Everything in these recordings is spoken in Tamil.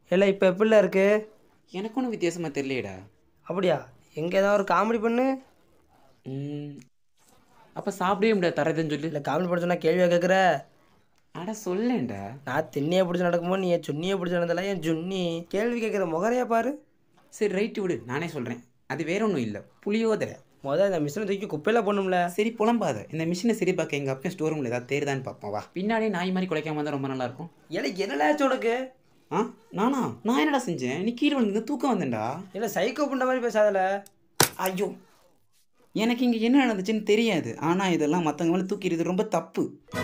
இல்லை இப்போ எப்படில இருக்கு எனக்கு ஒன்றும் வித்தியாசமாக தெரியலையேடா அப்படியா எங்கே ஏதாவது ஒரு காமெடி பண்ணு ம் அப்போ சாப்பிடவே முடியாது தரதுன்னு சொல்லி இல்லை காமெடி பண்ண சொன்னா கேள்வியாக கேட்குற அட சொல்லேன்டா நான் திண்ணியை பிடிச்சி நடக்கும்போது நீ என் சுண்ணியை பிடிச்சி நடந்தல என் சுண்ணி கேள்வி கேட்குற முகரையா பாரு சரி ரைட்டு விடு நானே சொல்கிறேன் அது வேற ஒன்றும் இல்லை புளியோதரை முதல்ல இந்த மிஷினை தூக்கி குப்பையில் போடணும்ல சரி புலம்பாத இந்த மிஷினை சரி பார்க்க எங்கள் அப்பன் ஸ்டோர் ரூமில் ஏதாவது தேருதான்னு பார்ப்போம் வா பின்னாடியே நாய் மாதிரி குலைக்காம தான் ரொம்ப நல்லா இருக்கும் இல்லை என்னடாச்சு உனக்கு ஆ நானா நான் என்னடா செஞ்சேன் நீ கீழே வந்து தூக்கம் வந்தேன்டா இல்லை சைக்கோ புண்ட மாதிரி பேசாதல ஐயோ எனக்கு இங்கே என்ன நடந்துச்சுன்னு தெரியாது ஆனால் இதெல்லாம் மற்றவங்க மேலே தூக்கிடுறது ரொம்ப தப்பு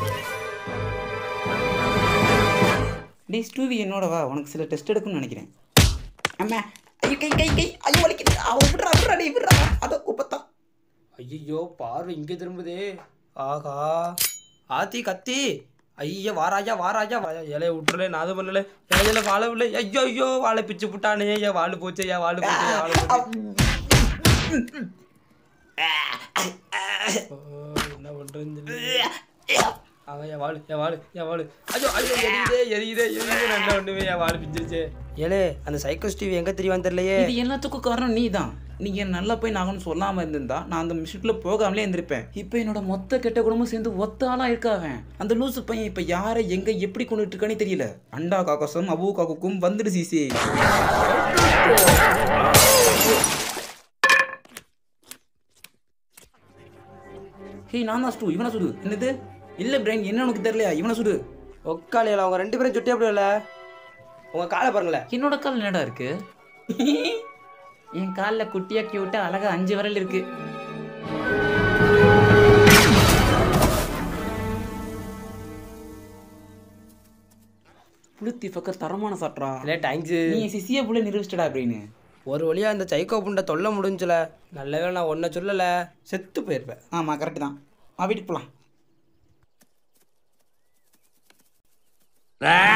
டே ஸ்டூவி என்னோட வா உனக்கு சில டெஸ்ட் எடுக்கணும்னு நினைக்கிறேன் அம்மா ஐயோ கை கை கை ஐயோ வலிக்குது அவ விட்றா விட்றா டே விட்றா அதை குப்பத்தா ஐயோ பார்வை இங்கே திரும்புதே ஆகா ஆத்தி கத்தி ஐயா வாராஜா வாராஜா வாயா இலைய விட்டுறல நான் அது பண்ணல இலையில வாழவில்லை ஐயோ ஐயோ வாழை பிச்சு புட்டானே ஐயா வாழு போச்சு ஐயா வாழு போச்சு ஐயா, வாழு போச்சு ஓ, என்ன பண்றேன்னு தெரியல. அவன் என் வாழு என் வாழு என் வாழு ஐயோ ஐயோ எரியுதே எரியுதே எரியுதே நல்ல ஒண்ணுமே என் வாழு பிஞ்சிருச்சே ஏலே அந்த சைக்கோ ஸ்டீவ் எங்க தெரியவான்னு தெரியலையே இது எல்லாத்துக்கும் காரணம் நீ தான் நீங்கள் நல்லா போய் நாங்கன்னு சொல்லாமல் இருந்திருந்தா நான் அந்த மிஷினில் போகாமலே இருந்திருப்பேன் இப்போ என்னோட மொத்த கெட்ட குடும்பம் சேர்ந்து ஒத்த ஆளாக இருக்காவன் அந்த லூசு பையன் இப்போ யாரை எங்கே எப்படி கொண்டுட்டு இருக்கானே தெரியல அண்டா காக்கசம் அபு காக்குக்கும் வந்துடு சிசி ஹே நான் தான் ஸ்டூ இவனை சுடு என்னது இல்லை பிரைன் என்ன உனக்கு தெரியலையா இவனை சுடு ஒக்காளியில் அவங்க ரெண்டு பேரும் சுட்டி அப்படி இல்லை உங்க காலை பாருங்களேன் என்னோட கால் என்னடா இருக்கு என் காலில் குட்டியா கியூட்டா அழகா அஞ்சு விரல் இருக்கு புளுத்தி பக்கம் தரமான சாப்பிட்றா இல்லை தேங்க்ஸ் நீ சிசிய புள்ள நிரூபிச்சிட்டடா அப்படின்னு ஒரு வழியா அந்த சைக்கோ புண்டை தொல்லை முடிஞ்சுல நல்ல வேளை நான் ஒன்றை சொல்லலை செத்து போயிருப்பேன் ஆமாம் கரெக்டு தான் ஆ வீட்டுக்கு போகலாம்